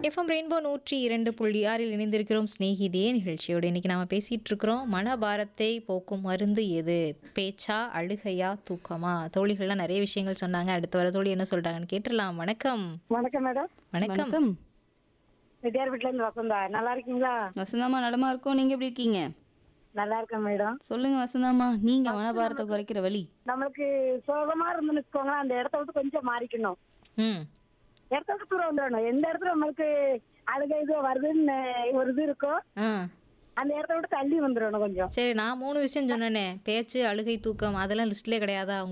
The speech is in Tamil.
எஃப்எம் ரெயின்போ நூற்றி இரண்டு புள்ளி ஆறில் இணைந்திருக்கிறோம் ஸ்நேகிதே நிகழ்ச்சியோடு இன்னைக்கு நாம பேசிட்டு இருக்கிறோம் மனபாரத்தை போக்கும் மருந்து எது பேச்சா அழுகையா தூக்கமா தோழிகள்லாம் நிறைய விஷயங்கள் சொன்னாங்க அடுத்து வர தோழி என்ன சொல்றாங்கன்னு கேட்டுடலாம் வணக்கம் வணக்கம் மேடம் வணக்கம் வணக்கம் ரெட்டியார் வீட்ல இருந்து வசந்தா நல்லா இருக்கீங்களா வசந்தாமா நலமா இருக்கோம் நீங்க எப்படி இருக்கீங்க நல்லா இருக்கேன் மேடம் சொல்லுங்க வசந்தாமா நீங்க மனபாரத்தை குறைக்கிற வழி நம்மளுக்கு சோகமா இருந்துன்னு வச்சுக்கோங்களேன் அந்த இடத்த விட்டு கொஞ்சம் மாறிக்கணும் ம் இடத்த விட்டு தூரம் வந்துடணும் எந்த இடத்துல நம்மளுக்கு அழுகை இது வருதுன்னு ஒரு இது இருக்கோ ஆ அந்த இடத்த விட்டு தள்ளி வந்துடணும் கொஞ்சம் சரி நான் மூணு விஷயம் சொன்னேனே பேச்சு அழுகை தூக்கம் அதெல்லாம் லிஸ்ட்லேயே கிடையாதா